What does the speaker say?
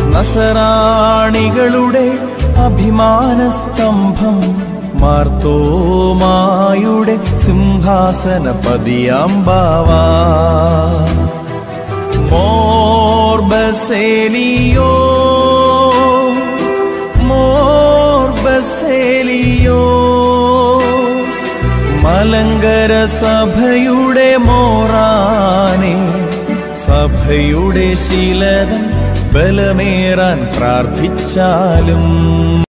നസറാണികളുടെ അഭിമാനസ്തംഭം മാർത്തോമായുടെ സിംഹാസന പതിയാമ്പാവാ മോർബസേലിയോ മോർബസേലിയോ മലങ്കര സഭയുടെ മോറാനെ സഭയുടെ ശീലതൻ ബലമേറാൻ പ്രാർത്ഥിച്ചാലും